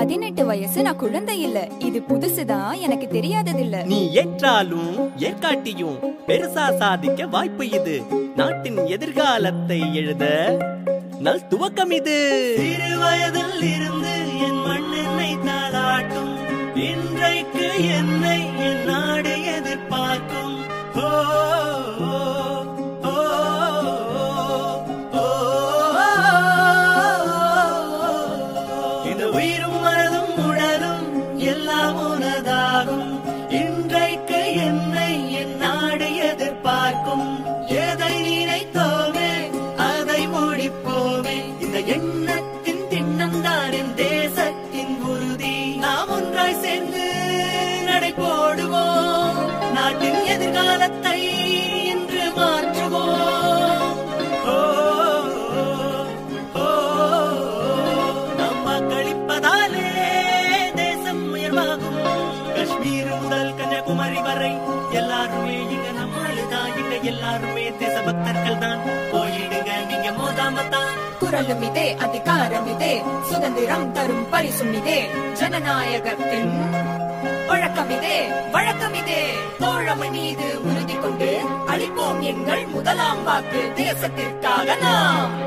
பதினெட்டு வயசு நான் குழந்தை இல்ல இது புதுசுதான் எனக்கு தெரியாதது இல்ல நீ ஏற்றாலும் ஏற்காட்டியும் பெருசா சாதிக்க வாய்ப்பு இது நாட்டின் எதிர்காலத்தை எழுத நல் துவக்கம் இது சிறு வயதில் இருந்து என் மண்ணெண்ணை தாளாட்டும் இன்றைக்கு என்னை என் நாடு எதிர்பார்க்கும் ஓ, ஓ, ஓ, ஓ. இது உயிரும் மனதும் உடலும் எல்லாம் உனதாகும் இன்றைக்கு என்னை என் நாடு எதிர்பார்க்கும் எதை நினைத்தோமே அதை முடிப்போமே இந்த எண்ணத்தின் திண்ணம்தான் என் தேசத்தின் உறுதி நாம் ஒன்றாய் சேர்ந்து நடை போடுவோம் நாட்டின் எதிர்காலத்தை இன்று மாற்றுவோம் ஓ, ஓ, நாம் வாக்களிப்பதாலே தேசம் உயர்வாகும் காஷ்மீர் முதல் கன்னியாகுமரி வரை எல்லாருமே இங்க நம்மளுதான் இங்க எல்லாருமே தேச பக்தர்கள் தான் போயிடுங்க நீங்க மோதாம தான் குரலும் இதே அதிகாரம் இதே சுதந்திரம் தரும் பரிசும் இதே ஜனநாயகத்தின் வழக்கம் இதே வழக்கம் இதே தோழமை மீது உறுதி கொண்டு அளிப்போம் எங்கள் முதலாம் வாக்கு தேசத்திற்காக நாம்